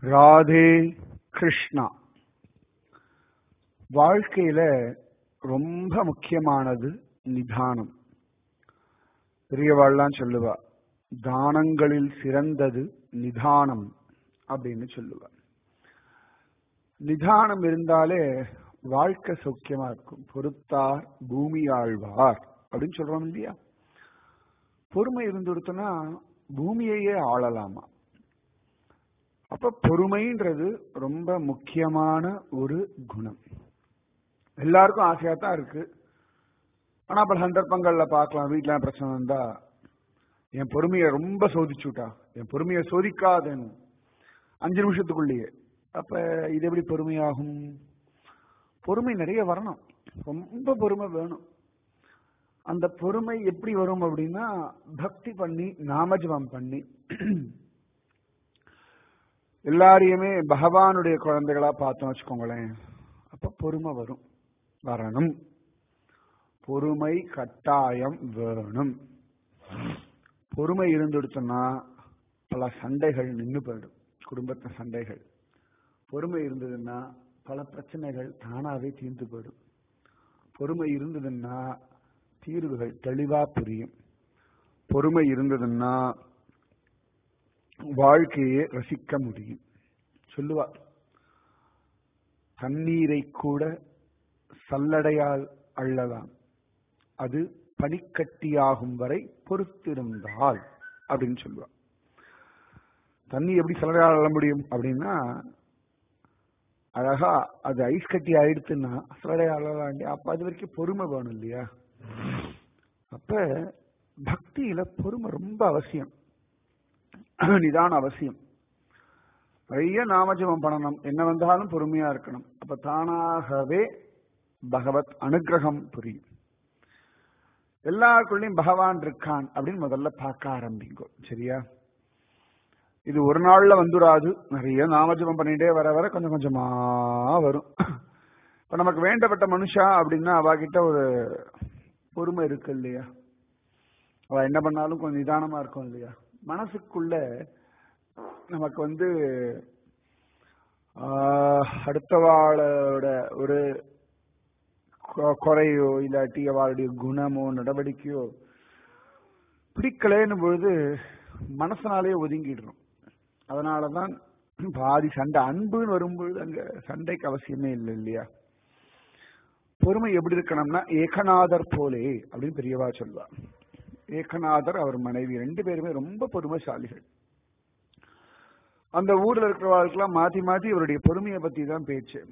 ராதே கிருஷ்ணா வாழ்க்கையில ரொம்ப முக்கியமானது நிதானம் பெரியவாள்லாம் சொல்லுவா தானங்களில் சிறந்தது நிதானம் அப்படின்னு சொல்லுவா நிதானம் இருந்தாலே வாழ்க்கை சௌக்கியமா இருக்கும் பொறுத்தார் பூமி ஆழ்வார் அப்படின்னு சொல்றோம் இல்லையா பொறுமை இருந்துடுத்துனா பூமியையே ஆளலாமா அப்ப பொறுமைன்றது ரொம்ப முக்கியமான ஒரு குணம் எல்லாருக்கும் ஆசையா தான் இருக்கு ஆனா பல சந்தர்ப்பங்கள்ல பார்க்கலாம் வீட்டுல பிரச்சனை வந்தா என் பொறுமையை ரொம்ப சோதிச்சுட்டா என் பொறுமையை சோதிக்காதேன்னு அஞ்சு நிமிஷத்துக்குள்ளேயே அப்ப இது எப்படி பொறுமையாகும் பொறுமை நிறைய வரணும் ரொம்ப பொறுமை வேணும் அந்த பொறுமை எப்படி வரும் அப்படின்னா பக்தி பண்ணி நாமஜபம் பண்ணி எல்லாரையுமே பகவானுடைய குழந்தைகளா பார்த்தோம் வச்சுக்கோங்களேன் அப்ப பொறுமை வரும் வரணும் பொறுமை கட்டாயம் வேணும் பொறுமை இருந்துடுச்சுன்னா பல சண்டைகள் நின்று போயிடும் குடும்பத்து சண்டைகள் பொறுமை இருந்ததுன்னா பல பிரச்சனைகள் தானாவே தீர்ந்து போயிடும் பொறுமை இருந்ததுன்னா தீர்வுகள் தெளிவா புரியும் பொறுமை இருந்ததுன்னா வாழ்க்கையை ரசிக்க முடியும் சொல்லுவா தண்ணீரை கூட சல்லடையால் அள்ளலாம் அது பனிக்கட்டியாகும் வரை பொறுத்திருந்தால் அப்படின்னு சொல்லுவா தண்ணி எப்படி சல்லடையால் அள்ள முடியும் அப்படின்னா அழகா அது ஐஸ் கட்டி ஆயிடுச்சுன்னா சல்லடையால் அள்ளலாம் அப்ப அது வரைக்கும் பொறுமை வேணும் இல்லையா அப்ப பக்தியில பொறுமை ரொம்ப அவசியம் நிதான அவசியம் நிறைய நாமஜபம் பண்ணணும் என்ன வந்தாலும் பொறுமையா இருக்கணும் அப்ப தானாகவே பகவத் அனுகிரகம் புரியும் எல்லாருக்குள்ளயும் பகவான் இருக்கான் அப்படின்னு முதல்ல பார்க்க ஆரம்பிங்கோ சரியா இது ஒரு நாள்ல வந்துடாது நிறைய நாமஜபம் பண்ணிட்டே வர வர கொஞ்சம் கொஞ்சமா வரும் இப்ப நமக்கு வேண்டப்பட்ட மனுஷா அப்படின்னா அவகிட்ட ஒரு பொறுமை இருக்கு இல்லையா அவ என்ன பண்ணாலும் கொஞ்சம் நிதானமா இருக்கும் இல்லையா மனசுக்குள்ள நமக்கு வந்து அடுத்தவாளோட ஒரு குறையோ இல்லாட்டி அவளுடைய குணமோ நடவடிக்கையோ பிடிக்கலன்னு பொழுது மனசனாலே ஒதுங்கிடுறோம் அதனாலதான் பாதி சண்டை அன்புன்னு வரும்பொழுது அங்க சண்டைக்கு அவசியமே இல்லை இல்லையா பொறுமை எப்படி இருக்கணும்னா ஏகநாதர் போலே அப்படின்னு பெரியவா சொல்வா ஏகநாதர் அவர் மனைவி ரெண்டு பேருமே ரொம்ப பொறுமைசாலிகள் அந்த ஊர்ல இருக்கிறவர்களுக்கெல்லாம் மாத்தி மாத்தி இவருடைய பொறுமையை பத்தி தான் பேச்சு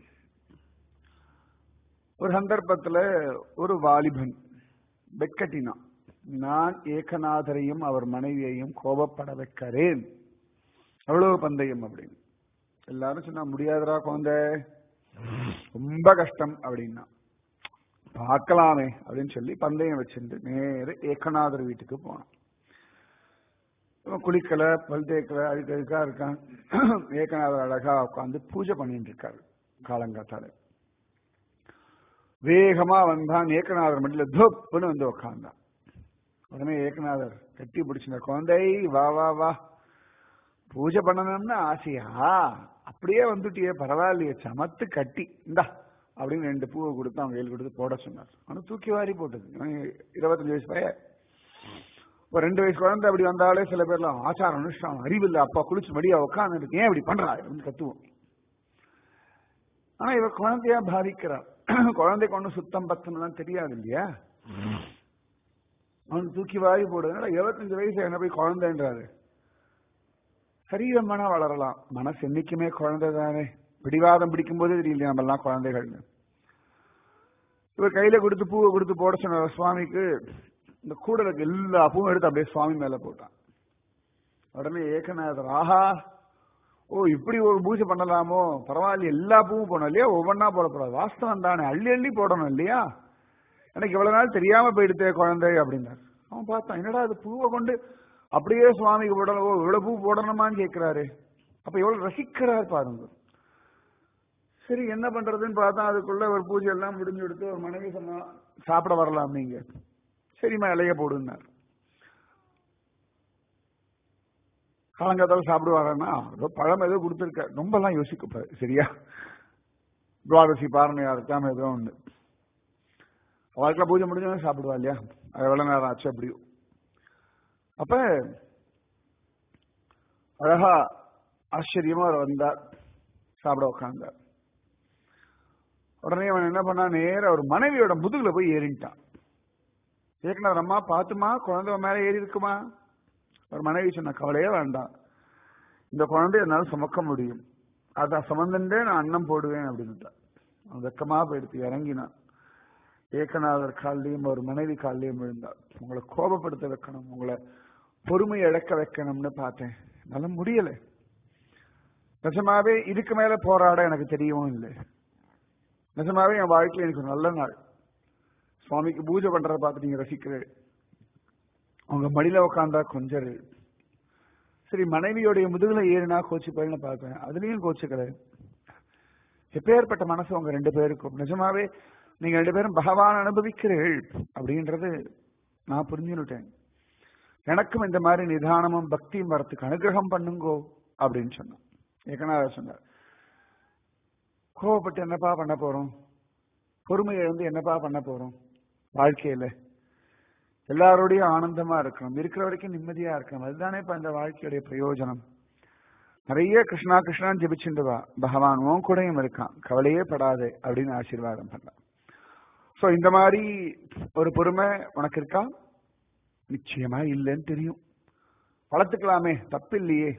ஒரு சந்தர்ப்பத்துல ஒரு வாலிபன் வெட்கட்டினான் நான் ஏகநாதரையும் அவர் மனைவியையும் கோபப்பட வைக்கிறேன் அவ்வளவு பந்தயம் அப்படின்னு எல்லாரும் சொன்னா முடியாதரா குழந்தை ரொம்ப கஷ்டம் அப்படின்னா பார்க்கலாமே அப்படின்னு சொல்லி பந்தயம் வச்சிருந்து நேர ஏகநாதர் வீட்டுக்கு போனான் குளிக்கல பல் தேக்கல அழுக்க அழுக்கா இருக்கான் ஏகநாதர் அழகா உட்காந்து பூஜை பண்ணிட்டு இருக்காரு காலங்காத்தால வேகமா வந்தான் ஏகநாதர் மட்டும் தோப்புன்னு வந்து உக்காந்தான் உடனே ஏகநாதர் கட்டி பிடிச்சின குழந்தை வா வா வா பூஜை பண்ணணும்னு ஆசையா அப்படியே வந்துட்டியே பரவாயில்லையே சமத்து கட்டி இந்தா அப்படின்னு ரெண்டு பூவை கொடுத்து அவங்க கையில் கொடுத்து போட சொன்னார் ஆனால் தூக்கி வாரி போட்டது இருபத்தஞ்சு வயசு பையன் இப்போ ரெண்டு வயசு குழந்தை அப்படி வந்தாலே சில பேர்லாம் ஆச்சாரம் அனுஷ்டானம் அறிவு இல்லை அப்பா குளிச்சு மடியா உட்காந்து ஏன் இப்படி பண்றா அப்படின்னு கத்துவோம் ஆனா இவ குழந்தையா பாதிக்கிறார் குழந்தைக்கு ஒன்றும் சுத்தம் பத்தம்லாம் தெரியாது இல்லையா அவனுக்கு தூக்கி வாரி போடுறதுனால இருபத்தஞ்சு வயசு என்ன போய் குழந்தைன்றாரு சரீரமானா வளரலாம் மனசு என்னைக்குமே குழந்தை தானே பிடிவாதம் பிடிக்கும் போதே தெரியல நம்ம எல்லாம் குழந்தைகள்னு இவர் கையில கொடுத்து பூவை கொடுத்து போட சொன்ன சுவாமிக்கு இந்த கூடலுக்கு எல்லா பூவும் எடுத்து அப்படியே சுவாமி மேல போட்டான் உடனே ஏகநாதர் ஆஹா ஓ இப்படி ஒரு பூஜை பண்ணலாமோ பரவாயில்ல எல்லா பூவும் போனோம் இல்லையா ஒவ்வொன்னா போடக்கூடாது வாஸ்தவம் தானே அள்ளி அள்ளி போடணும் இல்லையா எனக்கு இவ்வளவு நாள் தெரியாம போயிடுத்தே குழந்தை அப்படின்னாரு அவன் பார்த்தான் என்னடா அது பூவை கொண்டு அப்படியே சுவாமிக்கு போடணும் ஓ இவ்வளவு பூ போடணுமான்னு கேட்கிறாரு அப்ப எவ்வளவு ரசிக்கிறார் பாருங்க சரி என்ன பண்றதுன்னு பார்த்தா அதுக்குள்ள ஒரு பூஜை எல்லாம் முடிஞ்சு எடுத்து ஒரு மனைவி சொன்னா சாப்பிட வரலாம் நீங்க சரிம்மா இலைய போடுன்னார் காலங்காத்தால சாப்பிடுவாங்கன்னா ஏதோ பழம் ஏதோ கொடுத்துருக்க ரொம்பலாம் யோசிக்க சரியா துவாதசி பாரணையா இருக்காம ஏதோ ஒண்ணு வாழ்க்கை பூஜை முடிஞ்சவங்க சாப்பிடுவா இல்லையா அது எவ்வளவு நேரம் ஆச்சு அப்படியும் அப்ப அழகா ஆச்சரியமா அவர் வந்தார் சாப்பிட உட்காந்தார் உடனே அவன் என்ன பண்ணா நேர ஒரு மனைவியோட முதுகுல போய் ஏறிட்டான் ஏற்கனவே அம்மா பாத்துமா குழந்தை மேல ஏறி இருக்குமா ஒரு மனைவி சொன்ன கவலையே வேண்டாம் இந்த குழந்தைய என்னால் சுமக்க முடியும் அதான் சுமந்துட்டே நான் அன்னம் போடுவேன் அப்படின்னுட்டான் அவன் வெக்கமா போயிடுத்து இறங்கினான் ஏகநாதர் காலிலையும் ஒரு மனைவி காலிலையும் விழுந்தார் உங்களை கோபப்படுத்த வைக்கணும் உங்களை பொறுமையை இழக்க வைக்கணும்னு பார்த்தேன் என்னால முடியல நிஜமாவே இதுக்கு மேல போராட எனக்கு தெரியவும் இல்லை நிஜமாவே என் வாழ்க்கையில் எனக்கு ஒரு நல்ல நாள் சுவாமிக்கு பூஜை பண்றதை பார்த்து நீங்க ரசிக்கிறேன் அவங்க மடியில உட்காந்தா கொஞ்சரு சரி மனைவியோடைய முதுகுல ஏறினா கோச்சு போயின்னு பார்த்தேன் அதுலயும் கோச்சுக்கல எப்பேற்பட்ட மனசு உங்க ரெண்டு பேருக்கும் நிஜமாவே நீங்க ரெண்டு பேரும் பகவான் அனுபவிக்கிறீர்கள் அப்படின்றது நான் புரிஞ்சுனுட்டேன் எனக்கும் இந்த மாதிரி நிதானமும் பக்தியும் வரத்துக்கு அனுகிரகம் பண்ணுங்கோ அப்படின்னு சொன்னான் ஏகநாத சொன்னார் கோவப்பட்டு என்னப்பா பண்ண போறோம் பொறுமையை வந்து என்னப்பா பண்ண போறோம் வாழ்க்கையில எல்லாரோடையும் ஆனந்தமா இருக்கணும் இருக்கிற வரைக்கும் நிம்மதியா இருக்கணும் அதுதானே இப்ப இந்த வாழ்க்கையுடைய பிரயோஜனம் நிறைய கிருஷ்ணா கிருஷ்ணான்னு ஜெபிச்சுட்டு வா பகவான் உன் கூடயும் இருக்கான் கவலையே படாதே அப்படின்னு ஆசீர்வாதம் பண்ணான் சோ இந்த மாதிரி ஒரு பொறுமை உனக்கு இருக்கா நிச்சயமா இல்லைன்னு தெரியும் வளர்த்துக்கலாமே தப்பு இல்லையே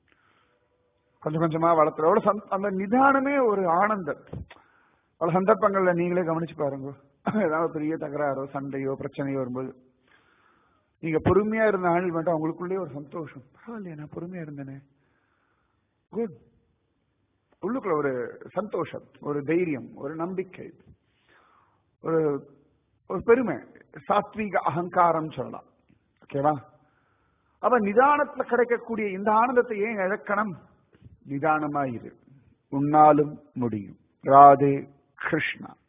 கொஞ்சம் கொஞ்சமா வளர்த்துறோட அந்த நிதானமே ஒரு ஆனந்தம் பல சந்தர்ப்பங்கள்ல நீங்களே கவனிச்சு பாருங்க ஏதாவது பெரிய தகராறோ சண்டையோ பிரச்சனையோ வரும்போது நீங்க பொறுமையா இருந்த ஆள் மட்டும் அவங்களுக்குள்ளே ஒரு சந்தோஷம் பரவாயில்லையா நான் பொறுமையா இருந்தேனே குட் உள்ளுக்குள்ள ஒரு சந்தோஷம் ஒரு தைரியம் ஒரு நம்பிக்கை ஒரு ஒரு பெருமை சாத்வீக அகங்காரம் சொல்லலாம் ஓகேவா அப்ப நிதானத்துல கிடைக்கக்கூடிய இந்த ஆனந்தத்தை ஏன் இழக்கணும் நிதானமா இரு உன்னாலும் முடியும் ராதே கிருஷ்ணா